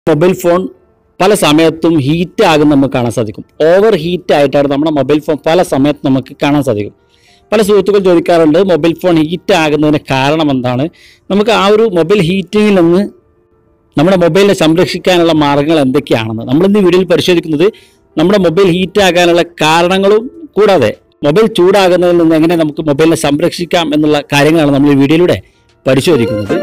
mobile phone പല സമയത്തും heat ആകുന്ന നമുക്ക് കാണാൻ സാധിക്കും ഓവർ ഹീറ്റ് ആയിട്ടാണ് നമ്മുടെ മൊബൈൽ ഫോൺ പല സമയത്തും നമുക്ക് കാണാൻ സാധിക്കും പല സുഹൃത്തുക്കൾ ചോദിക്കാറുണ്ട് മൊബൈൽ ഫോൺ ഹീറ്റ് ആകുന്നതിന് കാരണം എന്താണ് നമുക്ക് ആ ഒരു മൊബൈൽ ഹീറ്റിങ്ങിൽ നിന്ന് നമ്മുടെ മൊബൈലിനെ സംരക്ഷിക്കാനുള്ള മാർഗങ്ങൾ എന്തൊക്കെയാണെന്ന് നമ്മൾ ഇന്ന് ഈ വീഡിയോയിൽ പരിശോധിക്കുന്നത് നമ്മുടെ മൊബൈൽ ഹീറ്റ് ആകാനുള്ള കാരണങ്ങളും കൂടാതെ മൊബൈൽ ചൂടാകുന്നതിൽ നിന്ന് എങ്ങനെ നമുക്ക് മൊബൈലിനെ സംരക്ഷിക്കാം എന്നുള്ള കാര്യങ്ങളാണ് നമ്മൾ ഈ വീഡിയോയിലൂടെ പരിശോധിക്കുന്നത്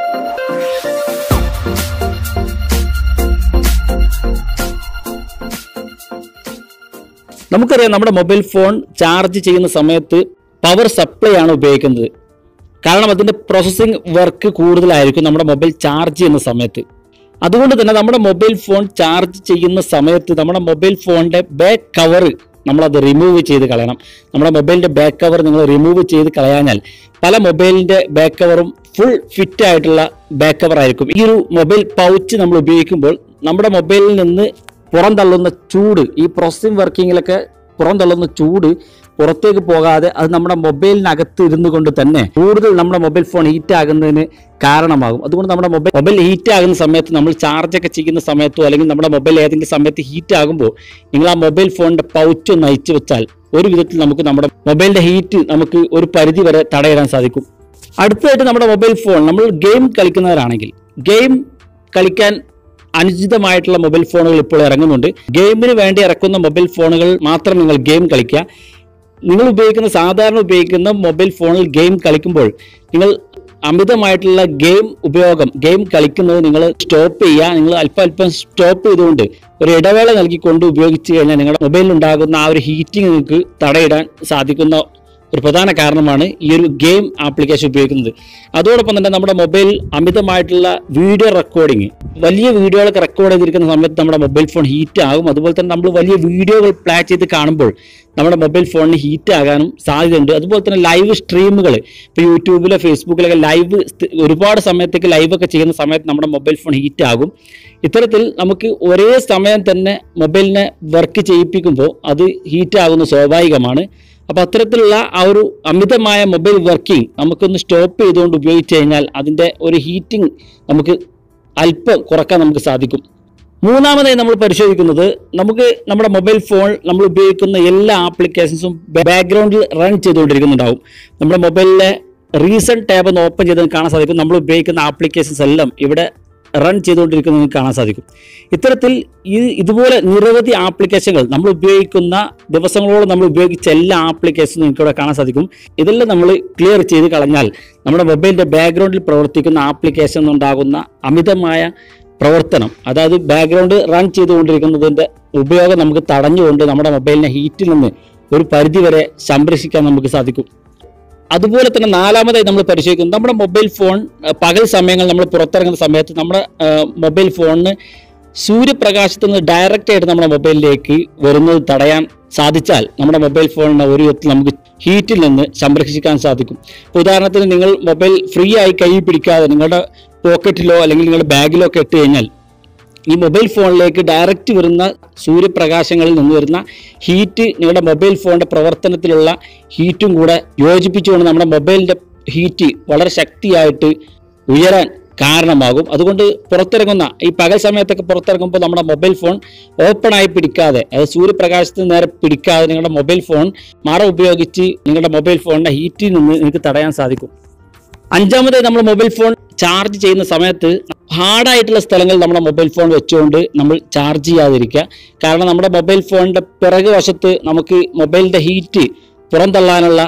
നമുക്കറിയാം നമ്മുടെ മൊബൈൽ ഫോൺ ചാർജ് ചെയ്യുന്ന സമയത്ത് പവർ സപ്ലൈ ആണ് ഉപയോഗിക്കുന്നത് കാരണം അതിൻ്റെ പ്രോസസ്സിംഗ് വർക്ക് കൂടുതലായിരിക്കും നമ്മുടെ മൊബൈൽ ചാർജ് ചെയ്യുന്ന സമയത്ത് അതുകൊണ്ട് തന്നെ നമ്മുടെ മൊബൈൽ ഫോൺ ചാർജ് ചെയ്യുന്ന സമയത്ത് നമ്മുടെ മൊബൈൽ ഫോണിൻ്റെ ബാക്ക് കവർ നമ്മളത് റിമൂവ് ചെയ്ത് കളയണം നമ്മുടെ മൊബൈലിൻ്റെ ബാക്ക് കവർ നിങ്ങൾ റിമൂവ് ചെയ്ത് കളയാഞ്ഞാൽ പല മൊബൈലിൻ്റെ ബാക്ക് കവറും ഫുൾ ഫിറ്റ് ആയിട്ടുള്ള ബാക്ക് കവർ ആയിരിക്കും ഈ ഒരു മൊബൈൽ പൗച്ച് നമ്മൾ ഉപയോഗിക്കുമ്പോൾ നമ്മുടെ മൊബൈലിൽ നിന്ന് പുറന്തള്ളുന്ന ചൂട് ഈ പ്രോസസ്സിംഗ് വർക്കിങ്ങിലൊക്കെ പുറന്തള്ളുന്ന ചൂട് പുറത്തേക്ക് പോകാതെ അത് നമ്മുടെ മൊബൈലിനകത്ത് ഇരുന്നു കൊണ്ട് തന്നെ കൂടുതൽ നമ്മുടെ മൊബൈൽ ഫോൺ ഹീറ്റ് ആകുന്നതിന് കാരണമാകും അതുകൊണ്ട് നമ്മുടെ മൊബൈൽ മൊബൈൽ ഹീറ്റ് ആകുന്ന സമയത്ത് നമ്മൾ ചാർജ് ഒക്കെ ചെയ്യുന്ന സമയത്തോ അല്ലെങ്കിൽ നമ്മുടെ മൊബൈൽ ഏതെങ്കിലും സമയത്ത് ഹീറ്റ് ആകുമ്പോൾ നിങ്ങൾ ആ മൊബൈൽ ഫോണിന്റെ പൗച്ച് ഒന്ന് അയച്ചു വെച്ചാൽ ഒരു വിധത്തിൽ നമുക്ക് നമ്മുടെ മൊബൈലിന്റെ ഹീറ്റ് നമുക്ക് ഒരു പരിധി വരെ തടയിടാൻ സാധിക്കും അടുത്തതായിട്ട് നമ്മുടെ മൊബൈൽ ഫോൺ നമ്മൾ ഗെയിം കളിക്കുന്നവരാണെങ്കിൽ ഗെയിം കളിക്കാൻ അനുചിതമായിട്ടുള്ള മൊബൈൽ ഫോണുകൾ ഇപ്പോൾ ഇറങ്ങുന്നുണ്ട് ഗെയിമിന് വേണ്ടി ഇറക്കുന്ന മൊബൈൽ ഫോണുകൾ മാത്രം നിങ്ങൾ ഗെയിം കളിക്കുക നിങ്ങൾ ഉപയോഗിക്കുന്ന സാധാരണ ഉപയോഗിക്കുന്ന മൊബൈൽ ഫോണിൽ ഗെയിം കളിക്കുമ്പോൾ നിങ്ങൾ അമിതമായിട്ടുള്ള ഗെയിം ഉപയോഗം ഗെയിം കളിക്കുന്നത് നിങ്ങൾ സ്റ്റോപ്പ് ചെയ്യുക നിങ്ങൾ അല്പം അല്പം സ്റ്റോപ്പ് ചെയ്തുകൊണ്ട് ഒരു ഇടവേള നൽകിക്കൊണ്ട് ഉപയോഗിച്ച് കഴിഞ്ഞാൽ നിങ്ങളുടെ മൊബൈലിൽ ഉണ്ടാകുന്ന ആ ഒരു ഹീറ്റിംഗ് നിങ്ങൾക്ക് തടയിടാൻ സാധിക്കുന്ന ഒരു പ്രധാന കാരണമാണ് ഈ ഒരു ഗെയിം ആപ്ലിക്കേഷൻ ഉപയോഗിക്കുന്നത് അതോടൊപ്പം തന്നെ നമ്മുടെ മൊബൈൽ അമിതമായിട്ടുള്ള വീഡിയോ റെക്കോർഡിങ് വലിയ വീഡിയോകളൊക്കെ റെക്കോർഡ് ചെയ്തിരിക്കുന്ന സമയത്ത് നമ്മുടെ മൊബൈൽ ഫോൺ ഹീറ്റ് ആകും അതുപോലെ തന്നെ നമ്മൾ വലിയ വീഡിയോകൾ പ്ലേ ചെയ്ത് കാണുമ്പോൾ നമ്മുടെ മൊബൈൽ ഫോണിന് ഹീറ്റ് ആകാനും സാധ്യതയുണ്ട് അതുപോലെ തന്നെ ലൈവ് സ്ട്രീമുകൾ ഇപ്പോൾ യൂട്യൂബിലോ ഫേസ്ബുക്കിലൊക്കെ ലൈവ് ഒരുപാട് സമയത്തേക്ക് ലൈവ് ഒക്കെ ചെയ്യുന്ന സമയത്ത് നമ്മുടെ മൊബൈൽ ഫോൺ ഹീറ്റ് ആകും ഇത്തരത്തിൽ നമുക്ക് ഒരേ സമയം തന്നെ മൊബൈലിനെ വർക്ക് ചെയ്യിപ്പിക്കുമ്പോൾ അത് ഹീറ്റ് ആകുന്നത് സ്വാഭാവികമാണ് അപ്പോൾ അത്തരത്തിലുള്ള ആ ഒരു അമിതമായ മൊബൈൽ വർക്കിംഗ് നമുക്കൊന്ന് സ്റ്റോപ്പ് ചെയ്തുകൊണ്ട് ഉപയോഗിച്ച് കഴിഞ്ഞാൽ അതിൻ്റെ ഒരു ഹീറ്റിംഗ് നമുക്ക് അല്പം കുറക്കാൻ നമുക്ക് സാധിക്കും മൂന്നാമതായി നമ്മൾ പരിശോധിക്കുന്നത് നമുക്ക് നമ്മുടെ മൊബൈൽ ഫോൺ നമ്മൾ ഉപയോഗിക്കുന്ന എല്ലാ ആപ്ലിക്കേഷൻസും ബാക്ക്ഗ്രൗണ്ടിൽ റൺ ചെയ്തുകൊണ്ടിരിക്കുന്നുണ്ടാവും നമ്മുടെ മൊബൈലിലെ റീസെൻറ്റ് ടാബ് ഒന്ന് ഓപ്പൺ ചെയ്ത് കാണാൻ സാധിക്കും നമ്മൾ ഉപയോഗിക്കുന്ന ആപ്ലിക്കേഷൻസ് എല്ലാം ഇവിടെ റൺ ചെയ്തുകൊണ്ടിരിക്കുന്നത് നിങ്ങൾക്ക് കാണാൻ സാധിക്കും ഇത്തരത്തിൽ ഈ ഇതുപോലെ നിരവധി ആപ്ലിക്കേഷനുകൾ നമ്മൾ ഉപയോഗിക്കുന്ന ദിവസങ്ങളോളം നമ്മൾ ഉപയോഗിച്ച എല്ലാ ആപ്ലിക്കേഷനും നിങ്ങൾക്ക് ഇവിടെ കാണാൻ സാധിക്കും ഇതെല്ലാം നമ്മൾ ക്ലിയർ ചെയ്ത് കളഞ്ഞാൽ നമ്മുടെ മൊബൈലിൻ്റെ ബാക്ക്ഗ്രൗണ്ടിൽ പ്രവർത്തിക്കുന്ന ആപ്ലിക്കേഷൻ ഉണ്ടാകുന്ന അമിതമായ പ്രവർത്തനം അതായത് ബാക്ക്ഗ്രൗണ്ട് റൺ ചെയ്തുകൊണ്ടിരിക്കുന്നതിൻ്റെ ഉപയോഗം നമുക്ക് തടഞ്ഞുകൊണ്ട് നമ്മുടെ മൊബൈലിനെ ഹീറ്റിൽ നിന്ന് ഒരു പരിധിവരെ സംരക്ഷിക്കാൻ നമുക്ക് സാധിക്കും അതുപോലെ തന്നെ നാലാമതായി നമ്മൾ പരിശോധിക്കുന്നത് നമ്മുടെ മൊബൈൽ ഫോൺ അഹ് പകൽ സമയങ്ങൾ നമ്മൾ പുറത്തിറങ്ങുന്ന സമയത്ത് നമ്മുടെ അഹ് മൊബൈൽ ഫോണിന് സൂര്യപ്രകാശത്തിൽ നിന്ന് ഡയറക്റ്റ് ആയിട്ട് നമ്മുടെ മൊബൈലിലേക്ക് വരുന്നത് തടയാൻ സാധിച്ചാൽ നമ്മുടെ മൊബൈൽ ഫോണിനെ ഒരു വിധത്തിൽ നമുക്ക് ഹീറ്റിൽ നിന്ന് സംരക്ഷിക്കാൻ സാധിക്കും ഇപ്പോൾ ഉദാഹരണത്തിന് നിങ്ങൾ മൊബൈൽ ഫ്രീ ആയി കൈ പിടിക്കാതെ നിങ്ങളുടെ പോക്കറ്റിലോ അല്ലെങ്കിൽ നിങ്ങളുടെ ബാഗിലോ ഒക്കെ ഇട്ട് കഴിഞ്ഞാൽ ഈ മൊബൈൽ ഫോണിലേക്ക് ഡയറക്റ്റ് വരുന്ന സൂര്യപ്രകാശങ്ങളിൽ നിന്ന് വരുന്ന ഹീറ്റ് നിങ്ങളുടെ മൊബൈൽ ഫോണിന്റെ പ്രവർത്തനത്തിലുള്ള ഹീറ്റും കൂടെ യോജിപ്പിച്ചുകൊണ്ട് നമ്മുടെ മൊബൈലിന്റെ ഹീറ്റ് വളരെ ശക്തിയായിട്ട് ഉയരാൻ കാരണമാകും അതുകൊണ്ട് പുറത്തിറങ്ങുന്ന ഈ പകൽ സമയത്തൊക്കെ പുറത്തിറങ്ങുമ്പോൾ നമ്മുടെ മൊബൈൽ ഫോൺ ഓപ്പൺ ആയി പിടിക്കാതെ അതായത് സൂര്യപ്രകാശത്തിന് നേരെ പിടിക്കാതെ നിങ്ങളുടെ മൊബൈൽ ഫോൺ മറ ഉപയോഗിച്ച് നിങ്ങളുടെ മൊബൈൽ ഫോണിന്റെ ഹീറ്റിൽ നിന്ന് നിങ്ങൾക്ക് തടയാൻ സാധിക്കും അഞ്ചാമതായി നമ്മൾ മൊബൈൽ ഫോൺ ചാർജ് ചെയ്യുന്ന സമയത്ത് ഹാർഡായിട്ടുള്ള സ്ഥലങ്ങളിൽ നമ്മുടെ മൊബൈൽ ഫോൺ വെച്ചുകൊണ്ട് നമ്മൾ ചാർജ് ചെയ്യാതിരിക്കുക കാരണം നമ്മുടെ മൊബൈൽ ഫോണിൻ്റെ പിറകു വശത്ത് നമുക്ക് മൊബൈലിൻ്റെ ഹീറ്റ് പുറന്തള്ളാനുള്ള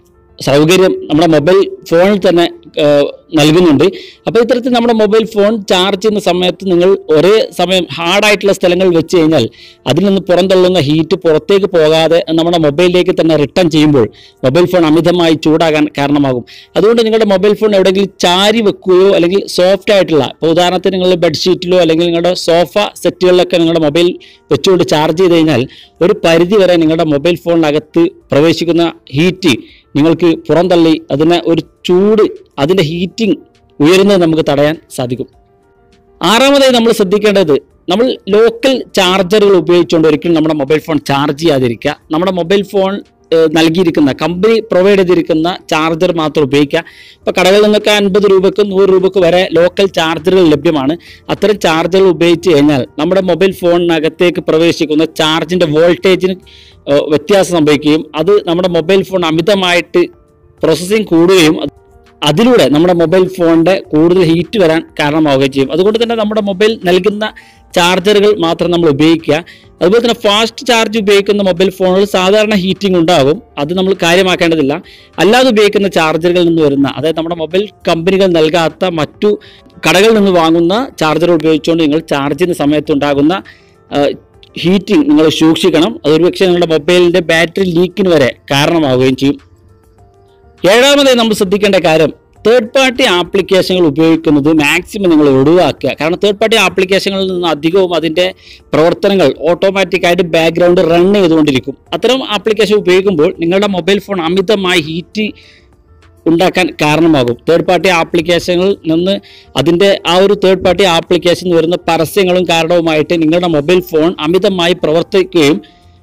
സൗകര്യം നമ്മുടെ മൊബൈൽ ഫോണിൽ തന്നെ ഏഹ്, നൽകുന്നുണ്ട് അപ്പോൾ ഇത്തരത്തിൽ നമ്മുടെ മൊബൈൽ ഫോൺ ചാർജ് ചെയ്യുന്ന സമയത്ത് നിങ്ങൾ ഒരേ സമയം ഹാർഡായിട്ടുള്ള സ്ഥലങ്ങളിൽ വെച്ച് കഴിഞ്ഞാൽ അതിൽ നിന്ന് പുറന്തള്ളുന്ന ഹീറ്റ് പുറത്തേക്ക് പോകാതെ നമ്മുടെ മൊബൈലിലേക്ക് തന്നെ റിട്ടേൺ ചെയ്യുമ്പോൾ മൊബൈൽ ഫോൺ അമിതമായി ചൂടാകാൻ കാരണമാകും അതുകൊണ്ട് നിങ്ങളുടെ മൊബൈൽ ഫോൺ എവിടെയെങ്കിലും ചാരി വെക്കുകയോ അല്ലെങ്കിൽ സോഫ്റ്റ് ആയിട്ടുള്ള ഇപ്പോൾ ഉദാഹരണത്തിന് നിങ്ങൾ ബെഡ്ഷീറ്റിലോ അല്ലെങ്കിൽ നിങ്ങളുടെ സോഫ സെറ്റുകളിലൊക്കെ നിങ്ങളുടെ മൊബൈൽ വെച്ചുകൊണ്ട് ചാർജ് ചെയ്ത് കഴിഞ്ഞാൽ ഒരു പരിധി വരെ നിങ്ങളുടെ മൊബൈൽ ഫോണിനകത്ത് പ്രവേശിക്കുന്ന ഹീറ്റ് നിങ്ങൾക്ക് പുറന്തള്ളി അതിനെ ഒരു ചൂട് അതിൻ്റെ ഹീറ്റിംഗ് ഉയരുന്നത് നമുക്ക് തടയാൻ സാധിക്കും ആറാമതായി നമ്മൾ ശ്രദ്ധിക്കേണ്ടത് നമ്മൾ ലോക്കൽ ചാർജറുകൾ ഉപയോഗിച്ചുകൊണ്ട് ഒരിക്കലും നമ്മുടെ മൊബൈൽ ഫോൺ ചാർജ് ചെയ്യാതിരിക്കുക നമ്മുടെ മൊബൈൽ ഫോൺ ഏഹ്, നൽകിയിരിക്കുന്ന കമ്പനി പ്രൊവൈഡ് ചെയ്തിരിക്കുന്ന ചാർജർ മാത്രം ഉപയോഗിക്കുക ഇപ്പോൾ കടകളിൽ നിന്നൊക്കെ അൻപത് രൂപക്ക് നൂറ് രൂപക്ക് വരെ ലോക്കൽ ചാർജറുകൾ ലഭ്യമാണ് അത്തരം ചാർജറുകൾ ഉപയോഗിച്ച് കഴിഞ്ഞാൽ നമ്മുടെ മൊബൈൽ ഫോണിനകത്തേക്ക് പ്രവേശിക്കുന്ന ചാർജിൻ്റെ വോൾട്ടേജിന് ഏഹ്, വ്യത്യാസം സംഭവിക്കുകയും അത് നമ്മുടെ മൊബൈൽ ഫോൺ അമിതമായിട്ട് പ്രോസസ്സിംഗ് കൂടുകയും അത് അതിലൂടെ നമ്മുടെ മൊബൈൽ ഫോണിൻ്റെ കൂടുതൽ ഹീറ്റ് വരാൻ കാരണമാവുകയും ചെയ്യും അതുകൊണ്ട് തന്നെ നമ്മുടെ മൊബൈൽ നൽകുന്ന ചാർജറുകൾ മാത്രം നമ്മൾ ഉപയോഗിക്കുക അതുപോലെ തന്നെ ഫാസ്റ്റ് ചാർജ് ഉപയോഗിക്കുന്ന മൊബൈൽ ഫോണുകൾ സാധാരണ ഹീറ്റിംഗ് ഉണ്ടാകും അത് നമ്മൾ കാര്യമാക്കേണ്ടതില്ല അല്ലാതെ ഉപയോഗിക്കുന്ന ചാർജറുകളിൽ നിന്ന് വരുന്ന അതായത് നമ്മുടെ മൊബൈൽ കമ്പനികൾ നൽകാത്ത മറ്റു കടകളിൽ നിന്ന് വാങ്ങുന്ന ചാർജർ ഉപയോഗിച്ചുകൊണ്ട് നിങ്ങൾ ചാർജ് ചെയ്യുന്ന സമയത്തുണ്ടാകുന്ന ഹീറ്റിംഗ് നിങ്ങൾ സൂക്ഷിക്കണം അതൊരു പക്ഷേ നിങ്ങളുടെ മൊബൈലിൻ്റെ ബാറ്ററി ലീക്കിന് വരെ കാരണമാവുകയും ചെയ്യും ഏഴാമതായി നമ്മൾ ശ്രദ്ധിക്കേണ്ട കാര്യം തേർഡ് പാർട്ടി ആപ്ലിക്കേഷനുകൾ ഉപയോഗിക്കുന്നത് മാക്സിമം നിങ്ങൾ ഒഴിവാക്കുക കാരണം തേർഡ് പാർട്ടി ആപ്ലിക്കേഷനുകളിൽ നിന്ന് അധികവും അതിൻ്റെ പ്രവർത്തനങ്ങൾ ഓട്ടോമാറ്റിക്കായിട്ട് ബാക്ക്ഗ്രൗണ്ട് റൺ ചെയ്തുകൊണ്ടിരിക്കും അത്തരം ആപ്ലിക്കേഷൻ ഉപയോഗിക്കുമ്പോൾ നിങ്ങളുടെ മൊബൈൽ ഫോൺ അമിതമായി ഹീറ്റ് ഉണ്ടാക്കാൻ കാരണമാകും തേർഡ് പാർട്ടി ആപ്ലിക്കേഷനിൽ നിന്ന് അതിൻ്റെ ആ ഒരു തേർഡ് പാർട്ടി ആപ്ലിക്കേഷൻ വരുന്ന പരസ്യങ്ങളും കാരണവുമായിട്ട് നിങ്ങളുടെ മൊബൈൽ ഫോൺ അമിതമായി പ്രവർത്തിക്കുകയും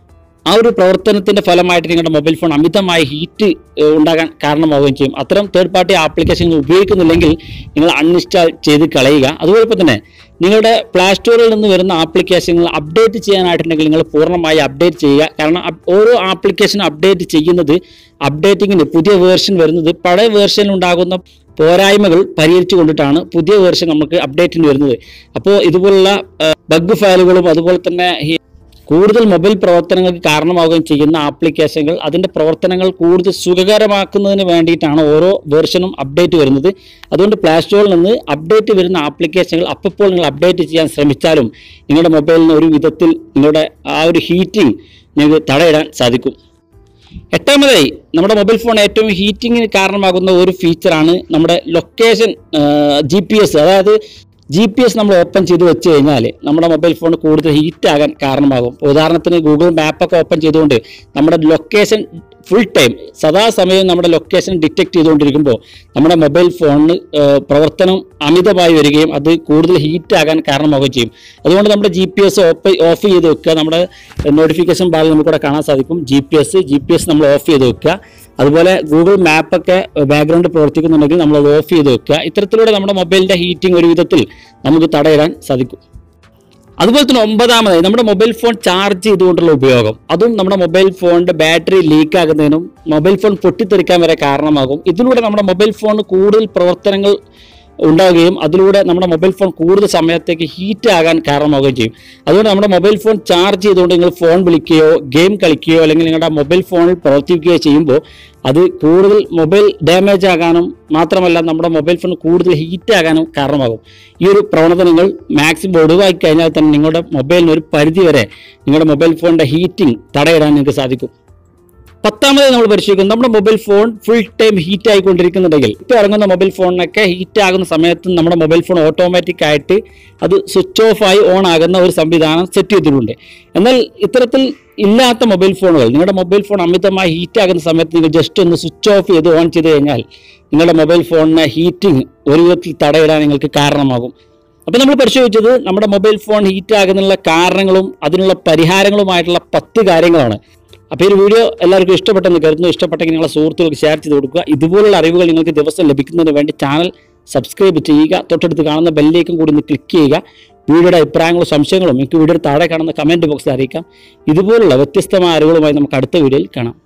ആ ഒരു പ്രവർത്തനത്തിന്റെ ഫലമായിട്ട് നിങ്ങളുടെ മൊബൈൽ ഫോൺ അമിതമായി ഹീറ്റ് ഏഹ്, ഉണ്ടാകാൻ കാരണമാവുകയും ചെയ്യും അത്തരം തേർഡ് പാർട്ടി ആപ്ലിക്കേഷനുകൾ ഉപയോഗിക്കുന്നില്ലെങ്കിൽ നിങ്ങൾ അൺഇൻസ്റ്റാൾ ചെയ്ത് കളയുക അതുപോലെ തന്നെ നിങ്ങളുടെ പ്ലേ സ്റ്റോറിൽ നിന്ന് വരുന്ന ആപ്ലിക്കേഷനുകൾ അപ്ഡേറ്റ് ചെയ്യാനായിട്ടുണ്ടെങ്കിൽ നിങ്ങൾ പൂർണ്ണമായി അപ്ഡേറ്റ് ചെയ്യുക കാരണം അപ്- ഓരോ ആപ്ലിക്കേഷനും അപ്ഡേറ്റ് ചെയ്യുന്നത് അപ്ഡേറ്റിങ്ങിന് പുതിയ വേർഷൻ വരുന്നത് പഴയ വേർഷനിൽ ഉണ്ടാകുന്ന പോരായ്മകൾ പരിഹരിച്ചു കൊണ്ടിട്ടാണ് പുതിയ വേർഷൻ നമുക്ക് അപ്ഡേറ്റിന് വരുന്നത് അപ്പോൾ ഇതുപോലുള്ള ബഗ് ഫയലുകളും അതുപോലെ തന്നെ ഈ കൂടുതൽ മൊബൈൽ പ്രവർത്തനങ്ങൾക്ക് കാരണമാവുകയും ചെയ്യുന്ന ആപ്ലിക്കേഷനുകൾ അതിൻ്റെ പ്രവർത്തനങ്ങൾ കൂടുതൽ സുഖകരമാക്കുന്നതിന് വേണ്ടിയിട്ടാണ് ഓരോ വേർഷനും അപ്ഡേറ്റ് വരുന്നത് അതുകൊണ്ട് പ്ലേ സ്റ്റോറിൽ നിന്ന് അപ്ഡേറ്റ് വരുന്ന ആപ്ലിക്കേഷനുകൾ അപ്പോൾ നിങ്ങൾ അപ്ഡേറ്റ് ചെയ്യാൻ ശ്രമിച്ചാലും നിങ്ങളുടെ മൊബൈലിന് ഒരു വിധത്തിൽ നിങ്ങളുടെ ആ ഒരു ഹീറ്റിംഗ് നിങ്ങൾക്ക് തടയിടാൻ സാധിക്കും എട്ടാമതായി നമ്മുടെ മൊബൈൽ ഫോൺ ഏറ്റവും ഹീറ്റിങ്ങിന് കാരണമാകുന്ന ഒരു ഫീച്ചറാണ് നമ്മുടെ ലൊക്കേഷൻ ജി പി എസ് അതായത് ജി പി എസ് നമ്മൾ ഓപ്പൺ ചെയ്ത് വെച്ച് കഴിഞ്ഞാൽ നമ്മുടെ മൊബൈൽ ഫോൺ കൂടുതൽ ഹീറ്റ് ആകാൻ കാരണമാകും ഇപ്പോൾ ഉദാഹരണത്തിന് ഗൂഗിൾ മാപ്പൊക്കെ ഓപ്പൺ ചെയ്തുകൊണ്ട് നമ്മുടെ ലൊക്കേഷൻ ഫുൾ ടൈം സദാസമയം നമ്മുടെ ലൊക്കേഷൻ ഡിറ്റക്ട് ചെയ്തുകൊണ്ടിരിക്കുമ്പോൾ നമ്മുടെ മൊബൈൽ ഫോണിന് ഏഹ്, പ്രവർത്തനം അമിതമായി വരികയും അത് കൂടുതൽ ഹീറ്റ് ആകാൻ കാരണമാവുകയും ചെയ്യും അതുകൊണ്ട് നമ്മുടെ G P S off off ചെയ്ത് വെക്കുക നമ്മുടെ നോട്ടിഫിക്കേഷൻ ബാറിൽ നമുക്കിവിടെ കാണാൻ സാധിക്കും G P S G P S നമ്മൾ ഓഫ് ചെയ്ത് വെക്കുക അതുപോലെ ഗൂഗിൾ മാപ്പൊക്കെ ബാക്ക്ഗ്രൗണ്ട് പ്രവർത്തിക്കുന്നുണ്ടെങ്കിൽ നമ്മൾ അത് ഓഫ് ചെയ്ത് വെക്കുക ഇത്തരത്തിലൂടെ നമ്മുടെ മൊബൈലിൻ്റെ ഹീറ്റിംഗ് ഒരു വിധത്തിൽ നമുക്ക് തടയിടാൻ സാധിക്കും അതുപോലെ തന്നെ ഒമ്പതാമതായി നമ്മുടെ മൊബൈൽ ഫോൺ ചാർജ് ചെയ്തുകൊണ്ടുള്ള ഉപയോഗം അതും നമ്മുടെ മൊബൈൽ ഫോണിന്റെ ബാറ്ററി ലീക്ക് ആകുന്നതിനും മൊബൈൽ ഫോൺ പൊട്ടിത്തെറിക്കാൻ വരെ കാരണമാകും ഇതിലൂടെ നമ്മുടെ മൊബൈൽ ഫോണിന് കൂടുതൽ പ്രവർത്തനങ്ങൾ ഉണ്ടാവുകയും അതിലൂടെ നമ്മുടെ മൊബൈൽ ഫോൺ കൂടുതൽ സമയത്തേക്ക് ഹീറ്റ് ആകാൻ കാരണമാവുകയും ചെയ്യും അതുകൊണ്ട് നമ്മുടെ മൊബൈൽ ഫോൺ ചാർജ് ചെയ്തുകൊണ്ട് നിങ്ങൾ ഫോൺ വിളിക്കുകയോ ഗെയിം കളിക്കുകയോ അല്ലെങ്കിൽ നിങ്ങളുടെ മൊബൈൽ ഫോണിൽ പ്രവർത്തിക്കുകയോ ചെയ്യുമ്പോൾ അത് കൂടുതൽ മൊബൈൽ ഡാമേജ് ആകാനും മാത്രമല്ല നമ്മുടെ മൊബൈൽ ഫോൺ കൂടുതൽ ഹീറ്റ് ആകാനും കാരണമാകും ഈ ഒരു പ്രവണത നിങ്ങൾ മാക്സിമം ഒഴിവാക്കി കഴിഞ്ഞാൽ തന്നെ നിങ്ങളുടെ മൊബൈലിന് ഒരു പരിധി വരെ നിങ്ങളുടെ മൊബൈൽ ഫോണിൻ്റെ ഹീറ്റിംഗ് തടയിടാൻ നിങ്ങൾക്ക് സാധിക്കും പത്താമത് നമ്മൾ പരിശോധിക്കും നമ്മുടെ mobile phone full time heat ആയിക്കൊണ്ടിരിക്കുന്നുണ്ടെങ്കിൽ ഇപ്പോൾ ഇറങ്ങുന്ന മൊബൈൽ ഫോണിനൊക്കെ ഹീറ്റ് ആകുന്ന സമയത്ത് നമ്മുടെ മൊബൈൽ ഫോൺ ഓട്ടോമാറ്റിക് ആയിട്ട് അത് സ്വിച്ച് ഓഫ് ആയി ഓൺ ആകുന്ന ഒരു സംവിധാനം സെറ്റ് ചെയ്തിട്ടുണ്ട് എന്നാൽ ഇത്തരത്തിൽ ഇല്ലാത്ത മൊബൈൽ ഫോണുകൾ നിങ്ങളുടെ മൊബൈൽ ഫോൺ അമിതമായി ഹീറ്റ് ആകുന്ന സമയത്ത് നിങ്ങൾ ജസ്റ്റ് ഒന്ന് സ്വിച്ച് ഓഫ് ചെയ്ത് ഓൺ ചെയ്ത് കഴിഞ്ഞാൽ നിങ്ങളുടെ മൊബൈൽ ഫോണിന് ഹീറ്റിംഗ് ഒരു വിധത്തിൽ തടയിടാൻ നിങ്ങൾക്ക് കാരണമാകും അപ്പോൾ നമ്മൾ പരിശോധിച്ചത് നമ്മുടെ മൊബൈൽ ഫോൺ ഹീറ്റ് ആകുന്നതിനുള്ള കാരണങ്ങളും അതിനുള്ള പരിഹാരങ്ങളുമായിട്ടുള്ള പത്ത് കാര്യങ്ങളാണ് അപ്പോൾ ഈ ഒരു വീഡിയോ എല്ലാവർക്കും ഇഷ്ടപ്പെട്ടെന്ന് കരുതുന്നു ഇഷ്ടപ്പെട്ടെങ്കിൽ നിങ്ങളുടെ സുഹൃത്തുക്കൾക്ക് ഷെയർ ചെയ്ത് കൊടുക്കുക ഇതുപോലുള്ള അറിവുകൾ നിങ്ങൾക്ക് ദിവസം ലഭിക്കുന്നതിന് വേണ്ടി ചാനൽ സബ്സ്ക്രൈബ് ചെയ്യുക തൊട്ടടുത്ത് കാണുന്ന ബെല്ലിലേക്കും കൂടി ഒന്ന് ക്ലിക്ക് ചെയ്യുക വീഡിയോയുടെ അഭിപ്രായങ്ങളും സംശയങ്ങളും എനിക്ക് വീഡിയോയുടെ താഴെ കാണുന്ന കമൻറ്റ് ബോക്സിൽ അറിയിക്കാം ഇതുപോലുള്ള വ്യത്യസ്തമായ അറിവുകളുമായി നമുക്ക് അടുത്ത വീഡിയോയിൽ കാണാം